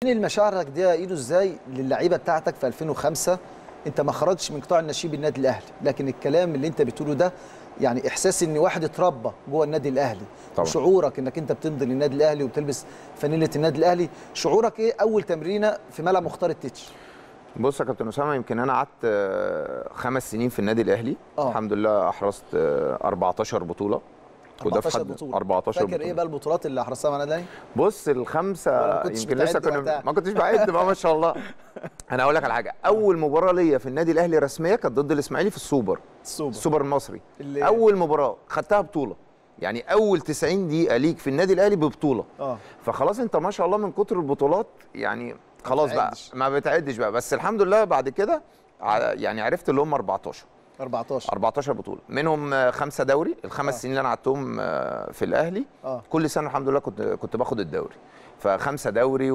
تنقل مشاعرك دي يا ايدو ازاي للعيبه بتاعتك في 2005 انت ما خرجتش من قطاع النشيب النادي الاهلي لكن الكلام اللي انت بتقوله ده يعني احساس ان واحد اتربى جوه النادي الاهلي طبعا. وشعورك انك انت بتمضي للنادي الاهلي وبتلبس فانيله النادي الاهلي شعورك ايه اول تمرينه في ملعب مختار التتش بص يا كابتن اسامه يمكن انا قعدت آه، خمس سنين في النادي الاهلي آه. الحمد لله احرزت آه، 14 بطوله وده في 14 حد- بطوله 14 فاكر بطوله ايه بقى البطولات اللي حرصتها مع النادي الاهلي بص الخمسه ولا ما كنتش يمكن لسه بتعد كنا وقتها؟ ما كنتش بعد بقى ما شاء الله انا هقول لك على حاجه اول مباراه ليا في النادي الاهلي رسميه كانت ضد الاسماعيلي في السوبر السوبر السوبر المصري اللي- اول مباراه خدتها بطوله يعني اول 90 دقيقه ليك في النادي الاهلي ببطوله اه فخلاص انت ما شاء الله من كتر البطولات يعني خلاص بقى بتعدش. ما بتعدش بقى بس الحمد لله بعد كده ع- يعني عرفت اللي هم 14 14 14 بطوله منهم آه، خمسه دوري الخمس آه. سنين اللي انا قعدتهم آه، في الاهلي اه كل سنه الحمد لله كنت كنت باخد الدوري فخمسه دوري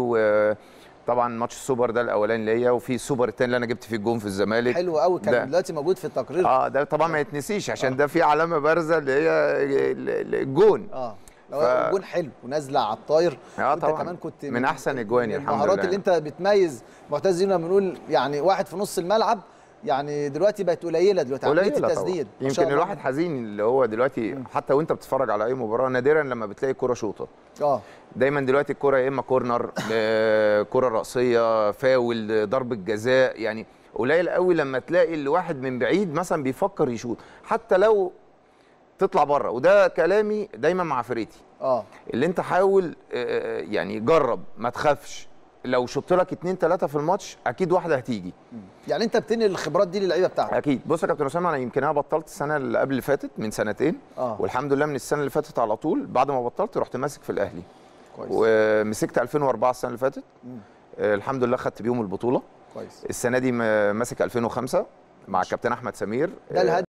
وطبعا ماتش السوبر ده الاولاني ليا وفي السوبر الثاني اللي انا جبت فيه الجون في الزمالك حلو قوي ده. كان دلوقتي موجود في التقرير اه ده طبعا ما يتنسيش عشان ده في علامه بارزه اللي هي ال- ال- الجون اه ف- ف... جون حلو ونازله على الطاير اه وانت طبعا كمان كنت من احسن اجواني الحمد المهارات لله اللي انت بتميز معتز لما بنقول يعني واحد في نص الملعب يعني دلوقتي بقت قليله دلوقتي عمليه قليلة طبعاً. التسديد ما شاء يمكن الله. الواحد حزين اللي هو دلوقتي حتى وانت بتتفرج على اي مباراه نادرا لما بتلاقي كرة شوطه اه دايما دلوقتي الكرة يا اما كورنر آه، كرة رأسية فاول آه، ضربة جزاء يعني قليل قوي لما تلاقي الواحد من بعيد مثلا بيفكر يشوط حتى لو تطلع بره وده كلامي دايما مع فرقتي اه اللي انت حاول آه، يعني جرب ما تخافش لو شطت لك اتنين تلاته في الماتش اكيد واحده هتيجي يعني انت بتنقل الخبرات دي للعيبه بتاعتك اكيد بص يا كابتن اسامه انا يمكن انا بطلت السنه اللي قبل اللي فاتت من سنتين اه والحمد لله من السنه اللي فاتت على طول بعد ما بطلت رحت ماسك في الاهلي كويس ومسكت 2004 السنه اللي فاتت مم. آه، الحمد لله خدت بيهم البطوله كويس السنه دي م- ماسك 2005 مع الكابتن احمد سمير ده آه، الهدف